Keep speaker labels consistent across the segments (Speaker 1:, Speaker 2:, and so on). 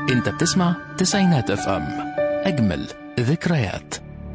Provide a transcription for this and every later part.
Speaker 1: انت بتسمع تسعينات اف ام اجمل ذكريات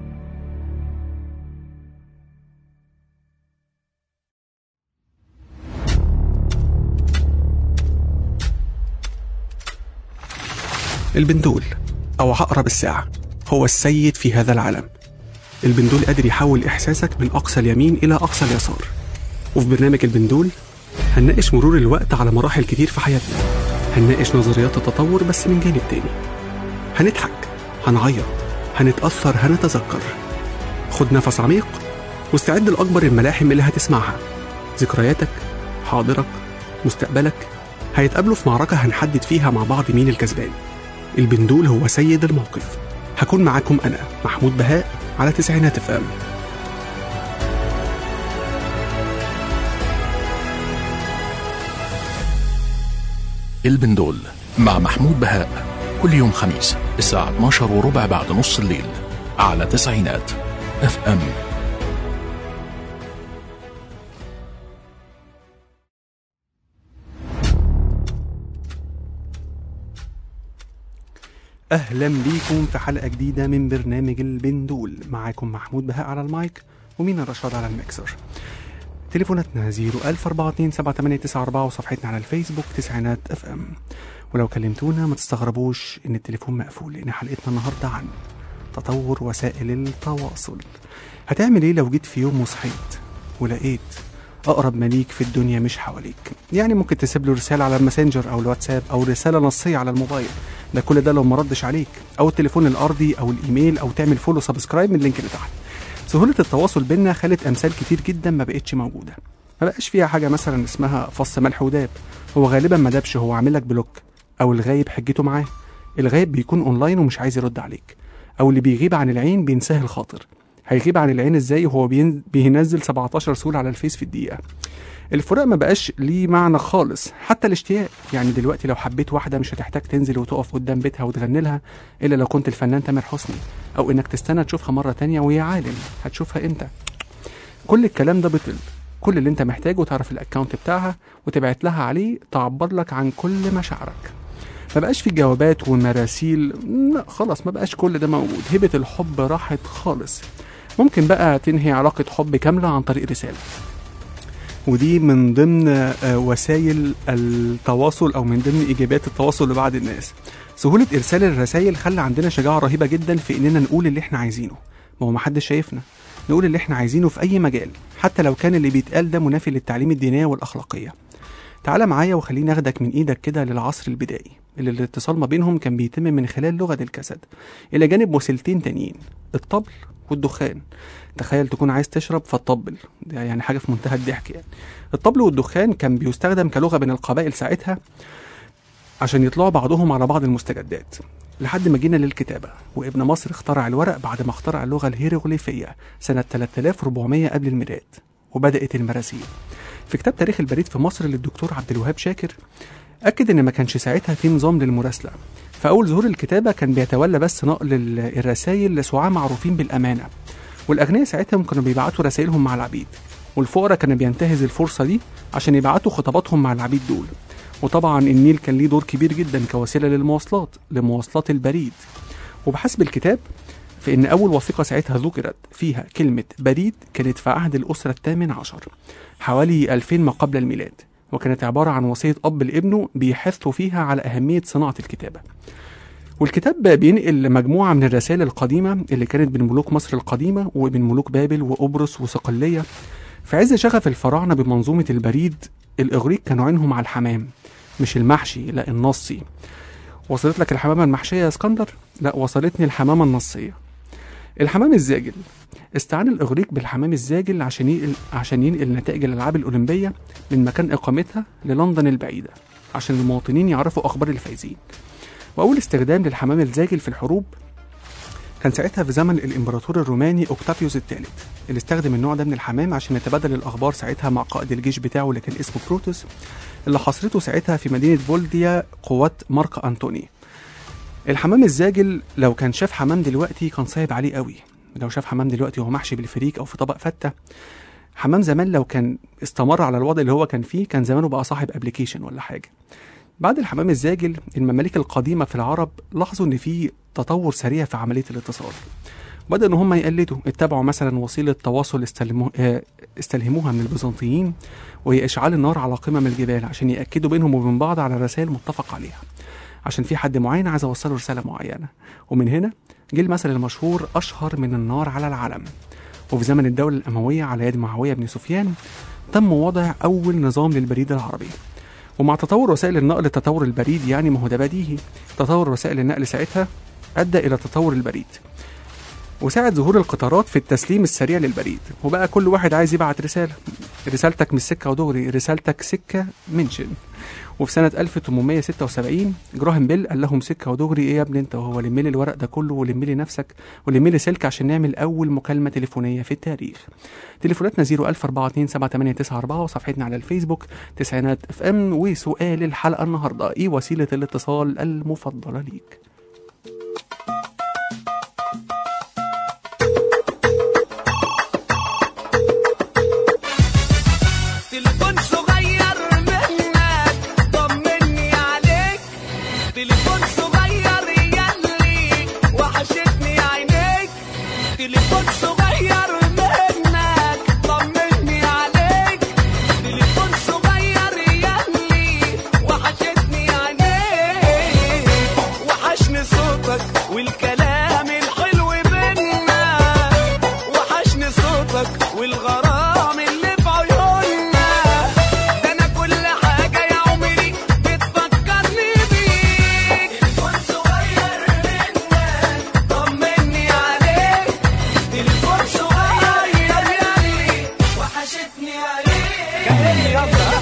Speaker 2: البندول أو عقرب الساعة هو السيد في هذا العالم البندول قادر يحول إحساسك من أقصى اليمين إلى أقصى اليسار وفي برنامج البندول هنناقش مرور الوقت على مراحل كتير في حياتنا هنناقش نظريات التطور بس من جانب تاني هنضحك هنعيط هنتأثر هنتذكر خد نفس عميق واستعد لأكبر الملاحم اللي هتسمعها ذكرياتك حاضرك مستقبلك هيتقابلوا في معركة هنحدد فيها مع بعض مين الكسبان البندول هو سيد الموقف هكون معاكم أنا محمود بهاء على تسعينات اف ام
Speaker 1: البندول مع محمود بهاء كل يوم خميس الساعة 12 وربع بعد نص الليل على تسعينات اف ام
Speaker 2: أهلا بيكم في حلقة جديدة من برنامج البندول معاكم محمود بهاء على المايك ومينا رشاد على الميكسر تليفوناتنا 010427894 وصفحتنا على الفيسبوك تسعينات اف ام ولو كلمتونا ما تستغربوش ان التليفون مقفول لان حلقتنا النهارده عن تطور وسائل التواصل هتعمل ايه لو جيت في يوم وصحيت ولقيت اقرب مليك في الدنيا مش حواليك يعني ممكن تسيب له رساله على الماسنجر او الواتساب او رساله نصيه على الموبايل ده كل ده لو ما ردش عليك او التليفون الارضي او الايميل او تعمل فولو سبسكرايب من اللينك اللي تحت سهوله التواصل بينا خلت امثال كتير جدا ما بقتش موجوده ما بقاش فيها حاجه مثلا اسمها فص ملح وداب هو غالبا ما دابش هو عامل لك بلوك او الغايب حجته معاه الغايب بيكون اونلاين ومش عايز يرد عليك او اللي بيغيب عن العين بينساه الخاطر هيغيب عن العين ازاي وهو بين... بينزل 17 سول على الفيس في الدقيقه الفراق ما بقاش ليه معنى خالص حتى الاشتياق يعني دلوقتي لو حبيت واحده مش هتحتاج تنزل وتقف قدام بيتها وتغني لها الا لو كنت الفنان تامر حسني او انك تستنى تشوفها مره تانية وهي عالم هتشوفها امتى كل الكلام ده بطل كل اللي انت محتاجه تعرف الاكونت بتاعها وتبعت لها عليه تعبر لك عن كل مشاعرك ما بقاش في جوابات ومراسيل لا خلاص ما بقاش كل ده موجود هبه الحب راحت خالص ممكن بقى تنهي علاقه حب كامله عن طريق رساله ودي من ضمن آه، وسائل التواصل او من ضمن ايجابيات التواصل لبعض الناس سهوله ارسال الرسائل خلى عندنا شجاعه رهيبه جدا في اننا نقول اللي احنا عايزينه ما هو محدش شايفنا نقول اللي احنا عايزينه في اي مجال حتى لو كان اللي بيتقال ده منافي للتعليم الدينيه والاخلاقيه تعالى معايا وخليني اخدك من ايدك كده للعصر البدائي اللي الاتصال ما بينهم كان بيتم من خلال لغه الجسد الى جانب وسيلتين تانيين الطبل والدخان تخيل تكون عايز تشرب فتطبل ده يعني حاجه في منتهى الضحك يعني الطبل والدخان كان بيستخدم كلغه بين القبائل ساعتها عشان يطلعوا بعضهم على بعض المستجدات لحد ما جينا للكتابة وابن مصر اخترع الورق بعد ما اخترع اللغة الهيروغليفية سنة 3400 قبل الميلاد وبدأت المراسيل في كتاب تاريخ البريد في مصر للدكتور عبد الوهاب شاكر أكد إن ما كانش ساعتها في نظام للمراسلة فأول ظهور الكتابة كان بيتولى بس نقل ال- الرسائل لسعاة معروفين بالأمانة والأغنياء ساعتها كانوا بيبعتوا رسائلهم مع العبيد والفقراء كانوا بينتهزوا الفرصة دي عشان يبعتوا خطاباتهم مع العبيد دول وطبعا النيل كان ليه دور كبير جدا كوسيلة للمواصلات لمواصلات البريد وبحسب الكتاب فإن أول وثيقة ساعتها ذكرت فيها كلمة بريد كانت في عهد الأسرة الثامن عشر حوالي 2000 ما قبل الميلاد وكانت عبارة عن وصية أب لابنه بيحثوا فيها على أهمية صناعة الكتابة والكتاب بينقل مجموعة من الرسائل القديمة اللي كانت من ملوك مصر القديمة ومن ملوك بابل وقبرص وصقلية في عز شغف الفراعنة بمنظومة البريد الإغريق كانوا عينهم على الحمام مش المحشي لا النصي وصلت لك الحمامة المحشية يا اسكندر؟ لا وصلتني الحمامة النصية الحمام الزاجل استعان الإغريق بالحمام الزاجل عشان ينقل عشان ينقل نتائج الألعاب الأولمبية من مكان إقامتها للندن البعيدة عشان المواطنين يعرفوا أخبار الفايزين وأول استخدام للحمام الزاجل في الحروب كان ساعتها في زمن الإمبراطور الروماني أوكتافيوس الثالث اللي استخدم النوع ده من الحمام عشان يتبادل الأخبار ساعتها مع قائد الجيش بتاعه اللي كان اسمه بروتوس اللي حصرته ساعتها في مدينة فولديا قوات مارك أنطوني الحمام الزاجل لو كان شاف حمام دلوقتي كان صعب عليه قوي لو شاف حمام دلوقتي وهو محشي بالفريك أو في طبق فتة حمام زمان لو كان استمر على الوضع اللي هو كان فيه كان زمانه بقى صاحب ابلكيشن ولا حاجة بعد الحمام الزاجل الممالك القديمة في العرب لاحظوا إن في تطور سريع في عملية الاتصال بدأوا إن هم يقلدوا اتبعوا مثلا وسيلة تواصل استلمو... آه، استلهموها من البيزنطيين وهي إشعال النار على قمم الجبال عشان يأكدوا بينهم وبين بعض على رسائل متفق عليها عشان في حد معين عايز أوصله رسالة معينة ومن هنا جه المثل المشهور أشهر من النار على العلم وفي زمن الدولة الأموية على يد معاوية بن سفيان تم وضع أول نظام للبريد العربي ومع تطور وسائل النقل تطور البريد يعني ما هو ده بديهي تطور وسائل النقل ساعتها أدى إلى تطور البريد وساعد ظهور القطارات في التسليم السريع للبريد وبقى كل واحد عايز يبعت رسالة رسالتك مش سكة ودغري رسالتك سكة منشن وفي سنة 1876 جراهام بيل قال لهم سكة ودغري ايه يا ابني انت وهو لم لي الورق ده كله ولم لي نفسك ولم لي سلك عشان نعمل أول مكالمة تليفونية في التاريخ تليفوناتنا 014278994 وصفحتنا على الفيسبوك تسعينات اف ام وسؤال الحلقة النهاردة ايه وسيلة الاتصال المفضلة ليك
Speaker 3: تليفون صغير منك طمني عليك تليفون صغير يلي وحشتني عينيك تليفون صغير منك طمني عليك تليفون صغير يلي وحشتني عينيك وحشني صوتك والكلام الحلو بينا وحشني صوتك والغرام اللي في عيوننا ده انا كل حاجه يا عمري بتفكرني بيك تليفون صغير منك طمني عليك تليفون صغير يلي وحشتني عليك كلمني يلا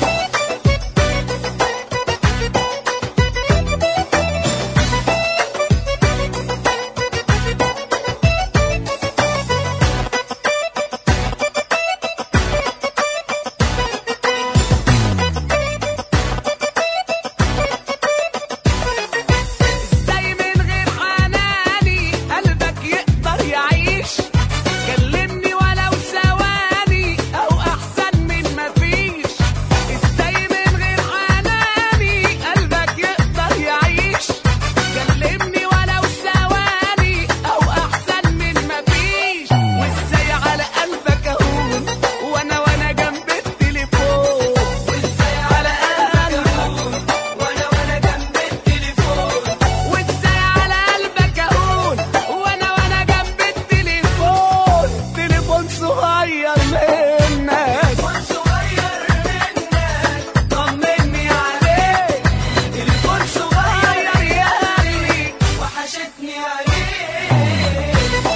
Speaker 3: ازاي من غير حناني قلبك يقدر يعيش كلمني ولو ثواني او احسن من مفيش ازاي من غير حناني قلبك يقدر يعيش كلمني ولو ثواني او احسن من مفيش وازاي على قلبك اهون وانا وانا جنب التليفون وازاي على قلبك اهون وانا وانا جنب التليفون وازاي على قلبك اهون وانا وانا جنب التليفون تليفون صغير منك تليفون صغير منك طمني عليك تليفون صغير يالي وحشتني عليك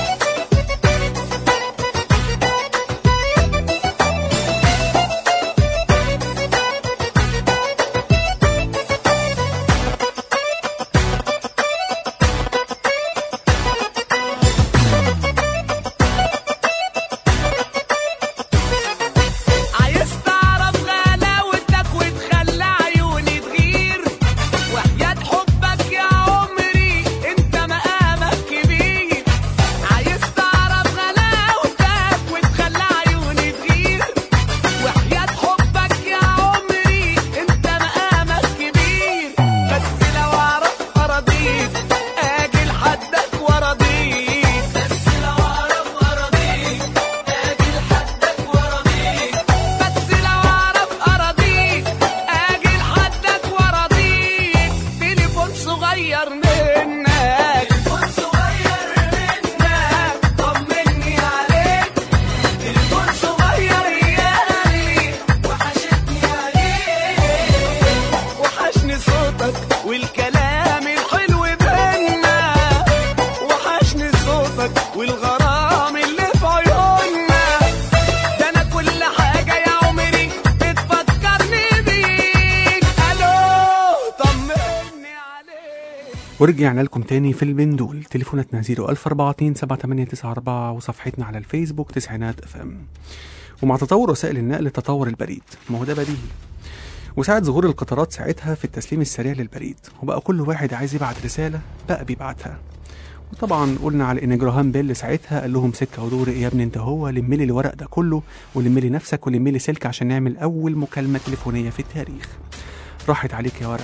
Speaker 3: عايز تعرف غلاوتك وتخلى عيوني تغير وحياة حبك يا عمري انت مقامك كبير عايز تعرف غلاوتك وتخلى عيوني تغير وحياة حبك يا عمري انت مقامك كبير بس لو اعرف اراضيك اجي لحدك وارضيك بس لو اعرف اراضيك اجي لحدك وارضيك بس لو اعرف اراضيك اجي لحدك وارضيك تليفون صغير منك تليفون صغير منك طمني عليك تليفون صغير يالي وحشتني عليك وحشني صوتك والكلام الحلو بينا وحشني صوتك والغرام اللي في عيوننا ده انا كل حاجه يا عمري بتفكرني بيك الو طمني عليك
Speaker 2: ورجعنا لكم تاني في البندول تليفوناتنا 014278994 وصفحتنا على الفيسبوك تسعينات اف ام ومع تطور وسائل النقل تطور البريد ما هو ده بديهي وساعد ظهور القطارات ساعتها في التسليم السريع للبريد وبقى كل واحد عايز يبعت رسالة بقى بيبعتها وطبعا قلنا على ان جراهام بيل ساعتها قال لهم سكه ودوري إيه يا ابني انت هو لم لي الورق ده كله ولم لي نفسك ولم لي سلك عشان نعمل اول مكالمه تليفونيه في التاريخ راحت عليك يا ورق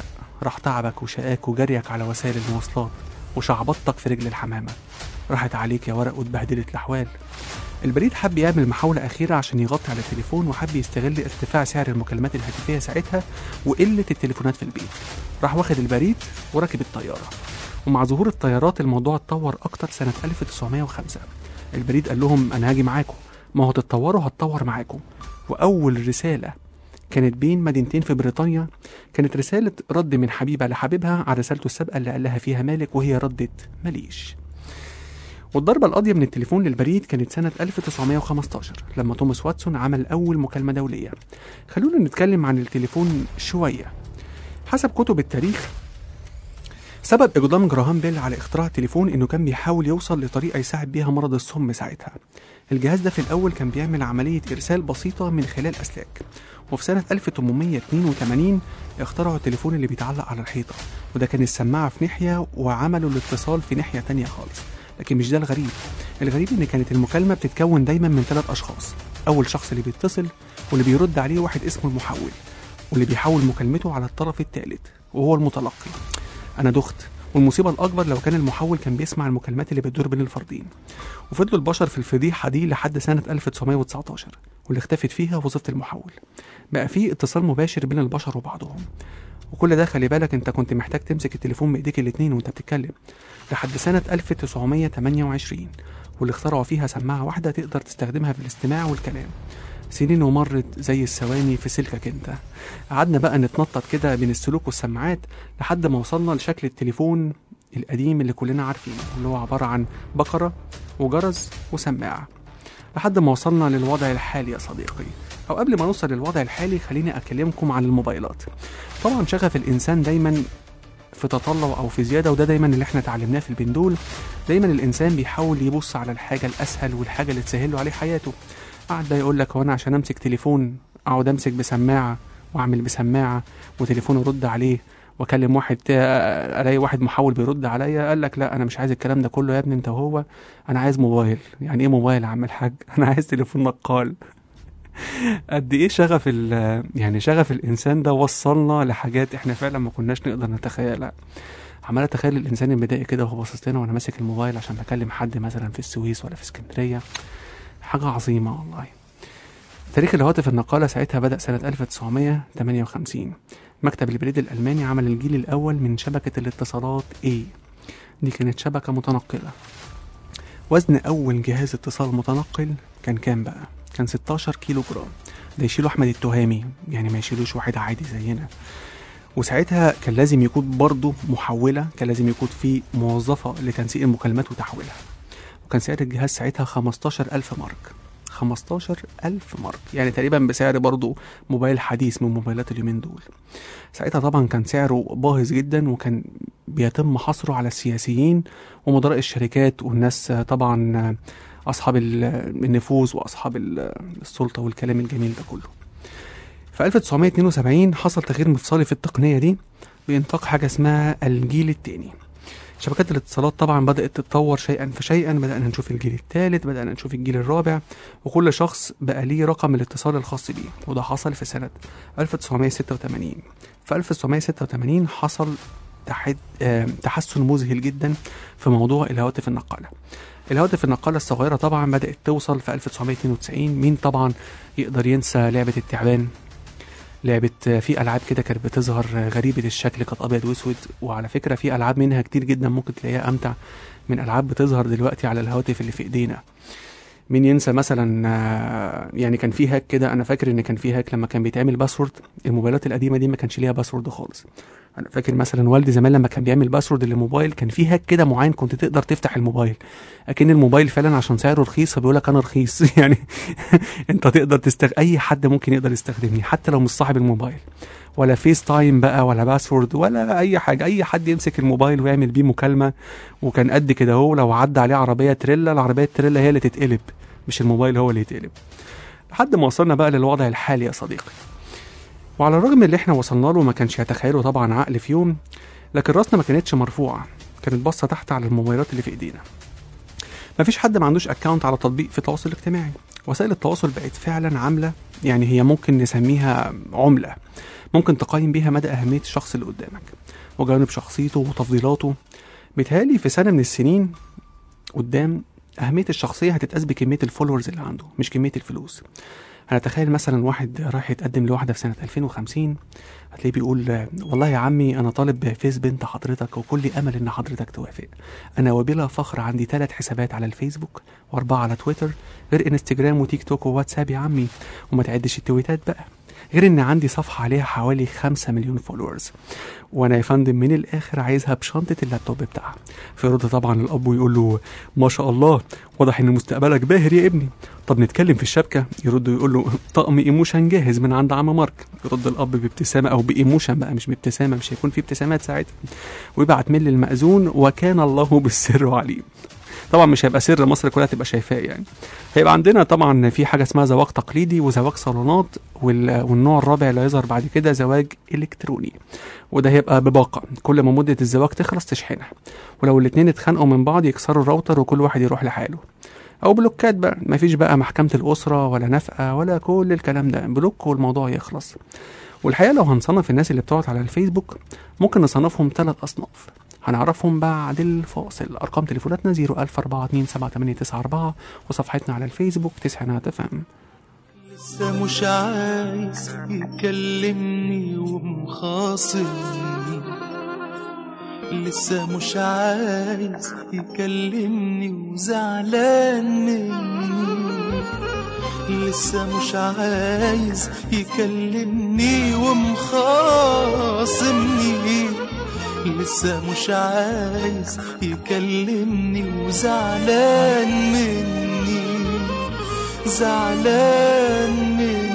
Speaker 2: راح تعبك وشقاك وجريك على وسائل المواصلات وشعبطتك في رجل الحمامة راحت عليك يا ورق واتبهدلت الأحوال البريد حب يعمل محاولة أخيرة عشان يغطي على التليفون وحب يستغل ارتفاع سعر المكالمات الهاتفية ساعتها وقلة التليفونات في البيت راح واخد البريد وركب الطيارة ومع ظهور الطيارات الموضوع اتطور أكتر سنة 1905 البريد قال لهم أنا هاجي معاكم ما هو تتطوروا هتطور معاكم وأول رسالة كانت بين مدينتين في بريطانيا كانت رسالة رد من حبيبة لحبيبها على رسالته السابقة اللي قال لها فيها مالك وهي ردت ماليش والضربة القاضية من التليفون للبريد كانت سنة 1915 لما توماس واتسون عمل أول مكالمة دولية خلونا نتكلم عن التليفون شوية حسب كتب التاريخ سبب إقدام جراهام بيل على اختراع التليفون إنه كان بيحاول يوصل لطريقة يساعد بيها مرض السم ساعتها الجهاز ده في الأول كان بيعمل عملية إرسال بسيطة من خلال أسلاك وفي سنة 1882 اخترعوا التليفون اللي بيتعلق على الحيطة وده كان السماعة في ناحية وعملوا الاتصال في ناحية تانية خالص لكن مش ده الغريب الغريب ان كانت المكالمة بتتكون دايما من ثلاث اشخاص اول شخص اللي بيتصل واللي بيرد عليه واحد اسمه المحول واللي بيحول مكالمته على الطرف الثالث وهو المتلقي انا دخت والمصيبة الأكبر لو كان المحول كان بيسمع المكالمات اللي بتدور بين الفردين وفضلوا البشر في الفضيحة دي لحد سنة 1919 واللي اختفت فيها وظيفة المحول بقى في اتصال مباشر بين البشر وبعضهم وكل ده خلي بالك انت كنت محتاج تمسك التليفون بايديك الاتنين وانت بتتكلم لحد سنة 1928 واللي اخترعوا فيها سماعة واحدة تقدر تستخدمها في الاستماع والكلام سنين ومرت زي الثواني في سلكك انت قعدنا بقى نتنطط كده بين السلوك والسماعات لحد ما وصلنا لشكل التليفون القديم اللي كلنا عارفينه اللي هو عبارة عن بقرة وجرس وسماعة لحد ما وصلنا للوضع الحالي يا صديقي أو قبل ما نوصل للوضع الحالي خليني أكلمكم عن الموبايلات طبعا شغف الإنسان دايما في تطلع او في زياده وده دايما اللي احنا اتعلمناه في البندول دايما الانسان بيحاول يبص على الحاجه الاسهل والحاجه اللي تسهل له عليه حياته قعد بقى يقول لك هو انا عشان امسك تليفون اقعد امسك بسماعه واعمل بسماعه وتليفون ارد عليه واكلم واحد تا- الاقي واحد محول بيرد عليا قال لك لا انا مش عايز الكلام ده كله يا ابني انت وهو انا عايز موبايل يعني ايه موبايل يا عم الحاج انا عايز تليفون نقال قد ايه شغف ال- يعني شغف الانسان ده وصلنا لحاجات احنا فعلا ما كناش نقدر نتخيلها عمال اتخيل الانسان البدائي كده وهو باصص لنا وانا ماسك الموبايل عشان بكلم حد مثلا في السويس ولا في اسكندريه حاجه عظيمه والله تاريخ الهواتف النقاله ساعتها بدا سنه 1958 مكتب البريد الالماني عمل الجيل الاول من شبكه الاتصالات A دي كانت شبكه متنقله وزن اول جهاز اتصال متنقل كان كام بقى كان 16 كيلو جرام ده يشيله احمد التهامي يعني ما يشيلوش واحد عادي زينا وساعتها كان لازم يكون برضه محولة كان لازم يكون في موظفة لتنسيق المكالمات وتحويلها وكان سعر الجهاز ساعتها 15000 مارك 15000 مارك يعني تقريبا بسعر برضه موبايل حديث من موبايلات اليومين دول ساعتها طبعا كان سعره باهظ جدا وكان بيتم حصره على السياسيين ومدراء الشركات والناس طبعا اصحاب ال- النفوذ واصحاب ال- السلطه والكلام الجميل ده كله في 1972 حصل تغيير مفصلي في التقنيه دي بانطلاق حاجه اسمها الجيل الثاني شبكات الاتصالات طبعا بدات تتطور شيئا فشيئا بدانا نشوف الجيل الثالث بدانا نشوف الجيل الرابع وكل شخص بقى ليه رقم الاتصال الخاص بيه وده حصل في سنه 1986 في 1986 حصل تحد... آه، تحسن مذهل جدا في موضوع الهواتف النقاله الهواتف النقالة الصغيرة طبعا بدأت توصل في 1992 مين طبعا يقدر ينسى لعبة التعبان لعبة في ألعاب كده كانت بتظهر غريبة الشكل كانت أبيض وأسود وعلى فكرة في ألعاب منها كتير جدا ممكن تلاقيها أمتع من ألعاب بتظهر دلوقتي على الهواتف اللي في إيدينا مين ينسى مثلا آه، يعني كان في هاك كده انا فاكر ان كان في هاك لما كان بيتعمل باسورد الموبايلات القديمه دي ما كانش ليها باسورد خالص انا فاكر مثلا والدي زمان لما كان بيعمل باسورد للموبايل كان في هاك كده معين كنت تقدر تفتح الموبايل اكن الموبايل فعلا عشان سعره رخيص فبيقول لك انا رخيص يعني انت تقدر تستخ اي حد ممكن يقدر يستخدمني حتى لو مش صاحب الموبايل ولا فيس تايم بقى ولا باسورد ولا اي حاجه اي حد يمسك الموبايل ويعمل بيه مكالمه وكان قد كده هو لو عدى عليه عربيه تريلا العربيه التريلا هي اللي تتقلب مش الموبايل هو اللي يتقلب لحد ما وصلنا بقى للوضع الحالي يا صديقي وعلى الرغم من اللي احنا وصلنا له ما كانش يتخيله طبعا عقل في يوم لكن راسنا ما كانتش مرفوعه كانت باصه تحت على الموبايلات اللي في ايدينا ما فيش حد ما عندوش اكونت على تطبيق في التواصل الاجتماعي وسائل التواصل بقت فعلا عامله يعني هي ممكن نسميها عمله ممكن تقيم بيها مدى أهمية الشخص اللي قدامك وجوانب شخصيته وتفضيلاته بيتهيألي في سنة من السنين قدام أهمية الشخصية هتتقاس بكمية الفولورز اللي عنده مش كمية الفلوس هنتخيل مثلا واحد رايح يتقدم لواحدة في سنة 2050 هتلاقيه بيقول آه، والله يا عمي أنا طالب فيس بنت حضرتك وكل أمل إن حضرتك توافق أنا وبلا فخر عندي ثلاث حسابات على الفيسبوك وأربعة على تويتر غير انستجرام وتيك توك وواتساب يا عمي وما تعدش التويتات بقى غير ان عندي صفحة عليها حوالي خمسة مليون فولورز وانا يا فندم من الاخر عايزها بشنطة اللابتوب بتاعها فيرد طبعا الاب ويقول له ما شاء الله واضح ان مستقبلك باهر يا ابني طب نتكلم في الشبكة يرد ويقول له طقم ايموشن جاهز من عند عم مارك يرد الاب بابتسامة او بايموشن بقى مش بابتسامة مش هيكون في ابتسامات ساعتها ويبعت ميل للمأذون وكان الله بالسر عليم طبعا مش هيبقى سر مصر كلها تبقى شايفاه يعني هيبقى عندنا طبعا في حاجه اسمها زواج تقليدي وزواج صالونات وال- والنوع الرابع اللي هيظهر بعد كده زواج الكتروني وده هيبقى بباقه كل ما مده الزواج تخلص تشحنها ولو الاتنين اتخانقوا من بعض يكسروا الراوتر وكل واحد يروح لحاله او بلوكات بقى مفيش بقى محكمه الاسره ولا نفقه ولا كل الكلام ده بلوك والموضوع يخلص والحقيقه لو هنصنف الناس اللي بتقعد على الفيسبوك ممكن نصنفهم ثلاث اصناف هنعرفهم بعد الفاصل ارقام تليفوناتنا 004278894 وصفحتنا على الفيسبوك تسعينات اف ام
Speaker 4: لسه مش عايز يكلمني ومخاصمني لسه مش عايز يكلمني وزعلان مني لسه مش عايز يكلمني ومخاصمني لسه مش عايز يكلمني وزعلان مني زعلان مني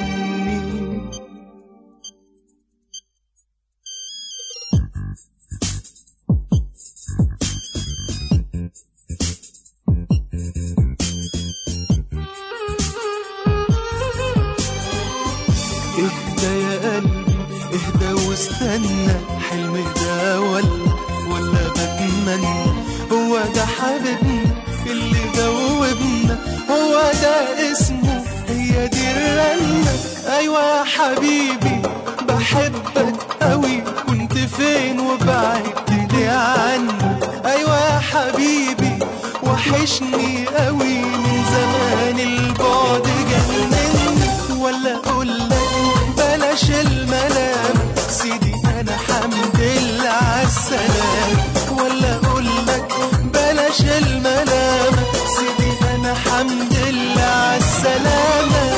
Speaker 4: اهدى يا قلبي اهدى واستنى حلم ده ولا ولا بتمنى هو ده حبيبنا اللي دوبنا هو ده اسمه هي دي الرنة ايوه يا حبيبي بحبك قوي كنت فين وبعدت ليه عني ايوه يا حبيبي وحشني قوي من زمان البعد جنني ولا اقول لك بلاش الملام سيدي انا حمد لله عالسلام ولا اقول لك بلاش الملام سيدي انا حمد لله عالسلامه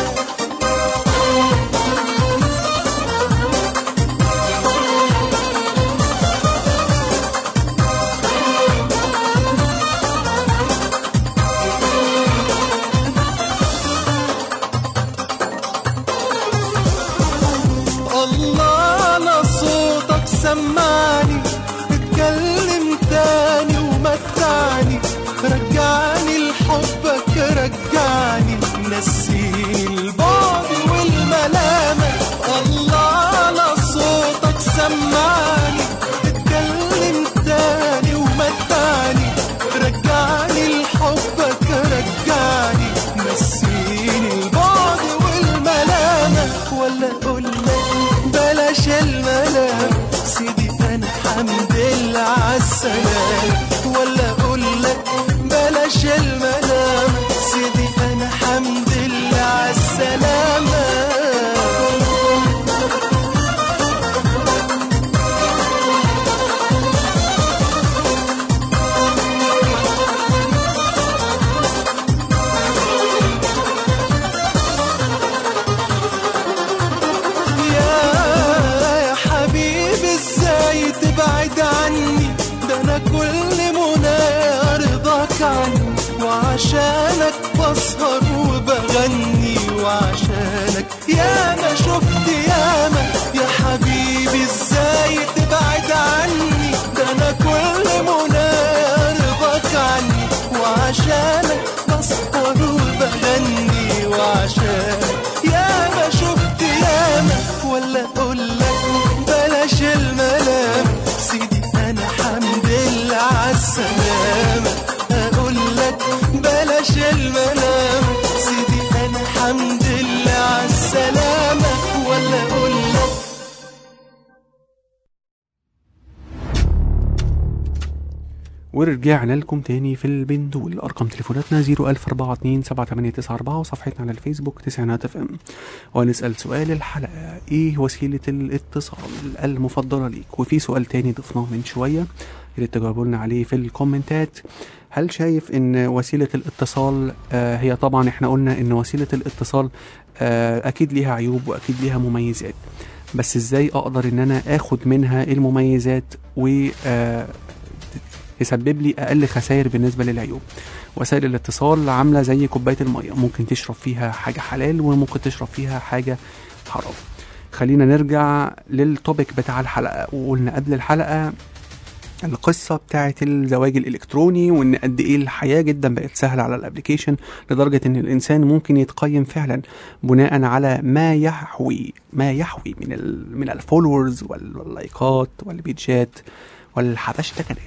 Speaker 4: الله على صوتك سمعني اتكلم تاني ومتعني رجعني لحبك رجعني نسيني البعد والملامة الله على صوتك سمعني اتكلم تاني ومتعني رجعني لحبك رجعني نسيني البعد والملامة ولا اقول لك بلاش الملام سيدي انا حمد لله عالسلام ولا اقول لك بلاش الملام سيدي انا حمد لله عالسلامه يا حبيبي ازاي تبعد عني ده انا كل منى رضاك عني وعشانك بسهر وبغني وعشانك يا ما شفت ياما يا حبيبي ازاي تبعد عني ده انا كل منى رضاك عني وعشانك بسهر وبغني وعشانك يا ما شفت ياما ولا اقول لك بلاش الملام سيدي انا حمد لله عالسلامة اقول لك بلاش الملام سيدي انا حمد لله عالسلامة ولا اقول لك
Speaker 2: ورجعنا لكم تاني في البندول ارقام تليفوناتنا 01042 وصفحتنا على الفيسبوك تسعينات اف ام ونسال سؤال الحلقه ايه وسيله الاتصال المفضله ليك وفي سؤال تاني ضفناه من شويه اللي تجاوبوا لنا عليه في الكومنتات هل شايف ان وسيله الاتصال آه هي طبعا احنا قلنا ان وسيله الاتصال آه اكيد ليها عيوب واكيد ليها مميزات بس ازاي اقدر ان انا اخد منها المميزات و آه يسبب لي اقل خسائر بالنسبه للعيوب وسائل الاتصال عامله زي كوبايه الميه ممكن تشرب فيها حاجه حلال وممكن تشرب فيها حاجه حرام خلينا نرجع للتوبيك بتاع الحلقه وقلنا قبل الحلقه القصة بتاعت الزواج الإلكتروني وإن قد إيه الحياة جدا بقت سهلة على الأبليكيشن لدرجة إن الإنسان ممكن يتقيم فعلا بناء على ما يحوي ما يحوي من ال من الفولورز واللايكات والبيتشات والحبشتكنات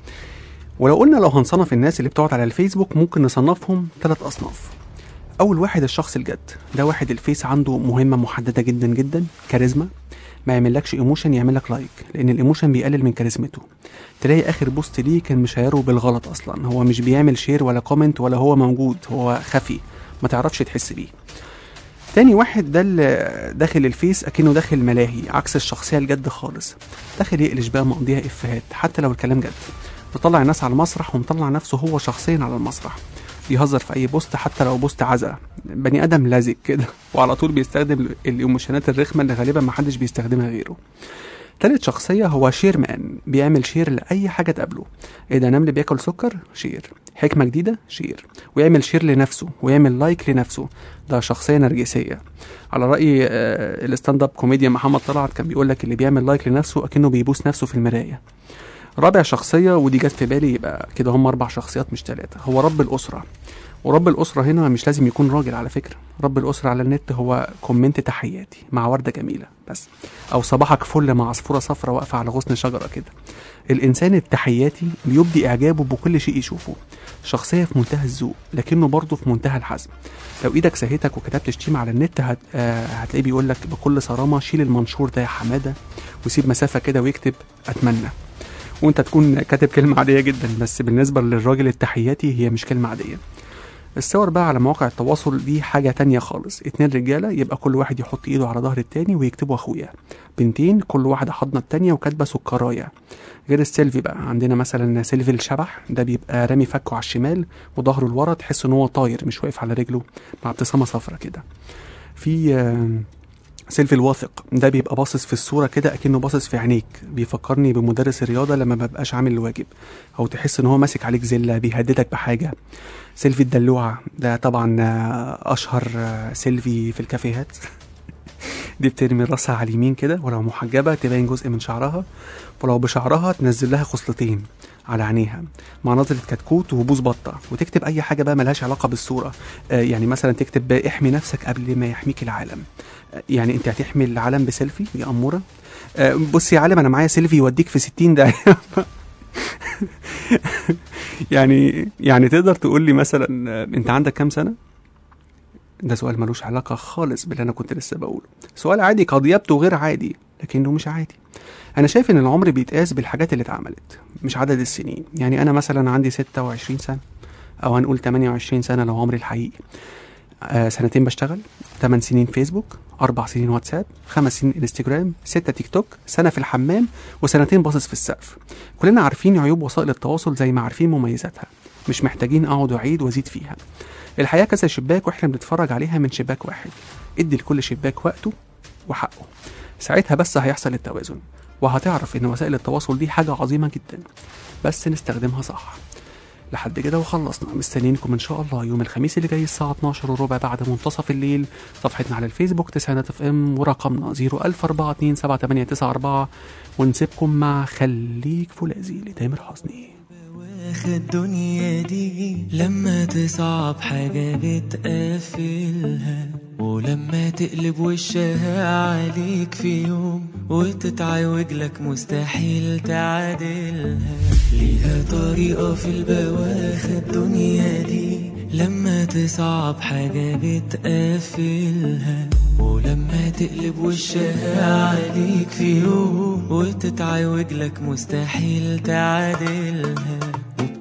Speaker 2: ولو قلنا لو هنصنف الناس اللي بتقعد على الفيسبوك ممكن نصنفهم ثلاث أصناف أول واحد الشخص الجد ده واحد الفيس عنده مهمة محددة جدا جدا كاريزما ما يعملكش ايموشن يعمل لك لايك لان الايموشن بيقلل من كاريزمته تلاقي اخر بوست ليه كان مشيره بالغلط اصلا هو مش بيعمل شير ولا كومنت ولا هو موجود هو خفي ما تعرفش تحس بيه تاني واحد ده اللي داخل الفيس اكنه داخل ملاهي عكس الشخصيه الجد خالص داخل يقلش بقى مقضيها افيهات حتى لو الكلام جد مطلع الناس على المسرح ومطلع نفسه هو شخصيا على المسرح بيهزر في اي بوست حتى لو بوست عزا بني ادم لازق كده وعلى طول بيستخدم الايموشنات الرخمه اللي غالبا ما حدش بيستخدمها غيره تالت شخصية هو شير مان بيعمل شير لأي حاجة تقابله إيه ده نمل بياكل سكر شير حكمة جديدة شير ويعمل شير لنفسه ويعمل لايك لنفسه ده شخصية نرجسية على رأي آه الستاند اب كوميديان محمد طلعت كان بيقول لك اللي بيعمل لايك لنفسه أكنه بيبوس نفسه في المراية رابع شخصية ودي جت في بالي يبقى كده هم أربع شخصيات مش ثلاثة هو رب الأسرة ورب الأسرة هنا مش لازم يكون راجل على فكرة رب الأسرة على النت هو كومنت تحياتي مع وردة جميلة بس أو صباحك فل مع عصفورة صفرة واقفة على غصن شجرة كده الإنسان التحياتي بيبدي إعجابه بكل شيء يشوفه شخصية في منتهى الذوق لكنه برضه في منتهى الحزم لو ايدك سهيتك وكتبت شتيمة على النت هت... آه هتلاقيه بيقول لك بكل صرامة شيل المنشور ده يا حمادة وسيب مسافة كده ويكتب أتمنى وانت تكون كاتب كلمة عادية جدا بس بالنسبة للراجل التحياتي هي مش كلمة عادية الصور بقى على مواقع التواصل دي حاجة تانية خالص اتنين رجالة يبقى كل واحد يحط ايده على ظهر التاني ويكتبوا اخويا بنتين كل واحدة حضنة التانية وكاتبة سكراية غير السيلفي بقى عندنا مثلا سيلفي الشبح ده بيبقى رامي فكه على الشمال وظهره لورا تحس ان هو طاير مش واقف على رجله مع ابتسامة صفرة كده في آه سيلفي الواثق ده بيبقى باصص في الصوره كده اكنه باصص في عينيك بيفكرني بمدرس الرياضه لما مبقاش عامل الواجب او تحس ان هو ماسك عليك زله بيهددك بحاجه سيلفي الدلوعه ده طبعا اشهر سيلفي في الكافيهات دي بترمي راسها على اليمين كده ولو محجبه تبين جزء من شعرها ولو بشعرها تنزل لها خصلتين على عينيها مع نظرة كتكوت وبوز بطة وتكتب أي حاجة بقى ملهاش علاقة بالصورة آه يعني مثلا تكتب احمي نفسك قبل ما يحميك العالم آه يعني أنت هتحمي العالم بسيلفي يا أمورة آه بصي يا عالم أنا معايا سيلفي يوديك في 60 ده يعني يعني تقدر تقول لي مثلا أنت عندك كام سنة؟ ده سؤال ملوش علاقة خالص باللي أنا كنت لسه بقوله سؤال عادي قد يبدو غير عادي لكنه مش عادي انا شايف ان العمر بيتقاس بالحاجات اللي اتعملت مش عدد السنين يعني انا مثلا عندي 26 سنه او هنقول 28 سنه لو عمري الحقيقي آه سنتين بشتغل 8 سنين فيسبوك أربع سنين واتساب خمس سنين انستجرام ستة تيك توك سنة في الحمام وسنتين باصص في السقف كلنا عارفين عيوب وسائل التواصل زي ما عارفين مميزاتها مش محتاجين اقعد اعيد وازيد فيها الحياة كذا شباك واحنا بنتفرج عليها من شباك واحد ادي لكل شباك وقته وحقه ساعتها بس هيحصل التوازن وهتعرف ان وسائل التواصل دي حاجة عظيمة جدا بس نستخدمها صح لحد كده وخلصنا مستنيينكم ان شاء الله يوم الخميس اللي جاي الساعة 12 وربع بعد منتصف الليل صفحتنا على الفيسبوك تسعينات اف ام ورقمنا 014278994 ونسيبكم مع خليك فولاذي لتامر حسني
Speaker 5: واخد الدنيا دي لما تصعب حاجة بتقفلها ولما تقلب وشها عليك في يوم وتتعوج لك مستحيل تعادلها ليها طريقة في البواخ الدنيا دي لما تصعب حاجة بتقفلها ولما تقلب وشها عليك في يوم وتتعوج لك مستحيل تعادلها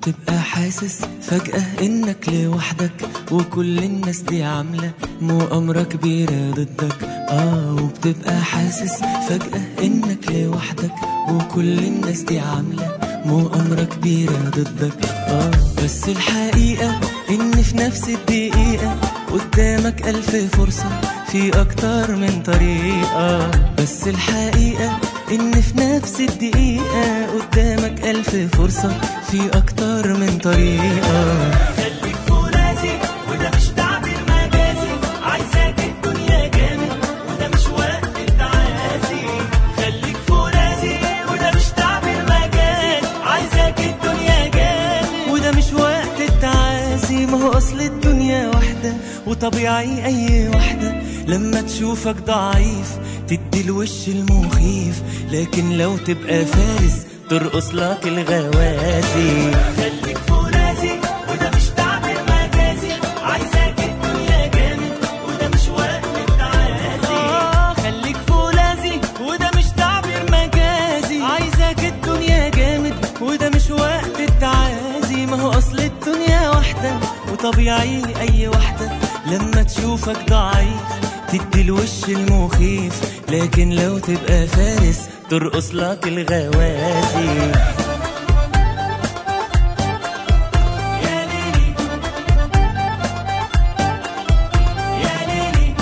Speaker 5: وبتبقى حاسس فجأة انك لوحدك وكل الناس دي عاملة مؤامرة كبيرة ضدك اه وبتبقى حاسس فجأة انك لوحدك وكل الناس دي عاملة مؤامرة كبيرة ضدك اه بس الحقيقة ان في نفس الدقيقة قدامك ألف فرصة في أكتر من طريقة بس الحقيقة إن في نفس الدقيقة قدامك ألف فرصة في أكتر من طريقة
Speaker 3: خليك فرازي وده مش تعبير مجازي عايزاك الدنيا جامد وده مش وقت التعازي خليك فرازي وده مش تعبير مجازي عايزاك الدنيا جامد
Speaker 5: وده مش وقت التعاسي ما هو أصل الدنيا واحدة وطبيعي أي واحدة لما تشوفك ضعيف تدي الوش المخيف لكن لو تبقى فارس ترقص لك الغوازي
Speaker 3: خليك فرازي وده مش تعبير مجازي عايزاك الدنيا جامد وده مش وقت التعازي
Speaker 5: آه خليك فولاذي وده مش تعبير مجازي عايزك الدنيا جامد وده مش وقت التعازي ما هو اصل الدنيا واحدة وطبيعي اي واحدة لما تشوفك ضعيف تدي الوش المخيف لكن لو تبقى فارس ترقص لك الغوازي
Speaker 3: يا ليلي يا ليلي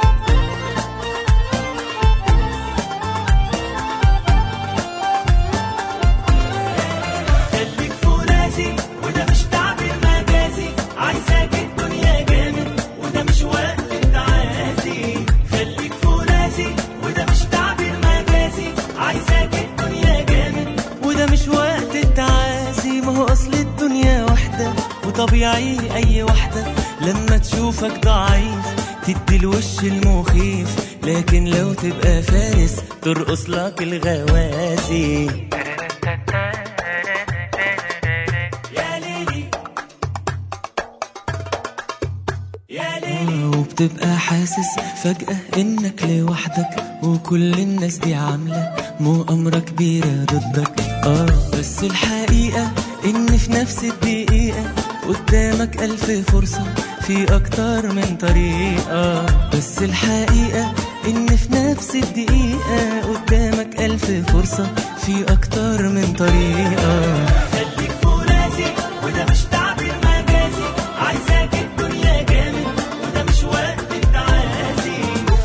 Speaker 3: خليك فرازي وده مش تعبير مجازي عايزاك الدنيا جامد وده مش وقت التعازي خليك فرازي وده مش تعبير مجازي عايزاك الدنيا جامد
Speaker 5: وده مش وقت التعاسي ما هو اصل الدنيا واحدة وطبيعي اي واحدة لما تشوفك ضعيف تدي الوش المخيف لكن لو تبقى فارس ترقص لك الغوازي
Speaker 3: يا ليلي يا ليلي
Speaker 5: وبتبقى حاسس فجأة انك لوحدك وكل الناس دي عاملة مؤامرة كبيرة ضدك اه بس الحقيقة ان في نفس الدقيقة قدامك ألف فرصة في أكتر من طريقة بس الحقيقة إن في نفس الدقيقة قدامك ألف فرصة في أكتر من طريقة
Speaker 3: خليك فرازي وده مش تعبير مجازي عايزاك الدنيا جامد وده مش وقت التعازي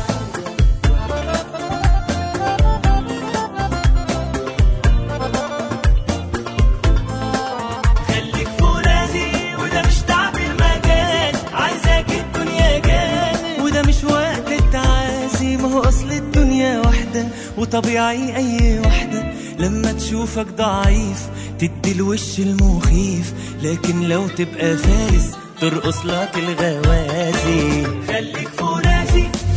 Speaker 3: خليك فرازي وده مش تعبير مجازي عايزاك الدنيا جامد
Speaker 5: وده مش وقت التعاسي ما هو اصل الدنيا واحدة وطبيعي اي واحدة لما تشوفك ضعيف تدي الوش المخيف لكن لو تبقى فارس ترقص لك الغوازي
Speaker 3: خليك فرازي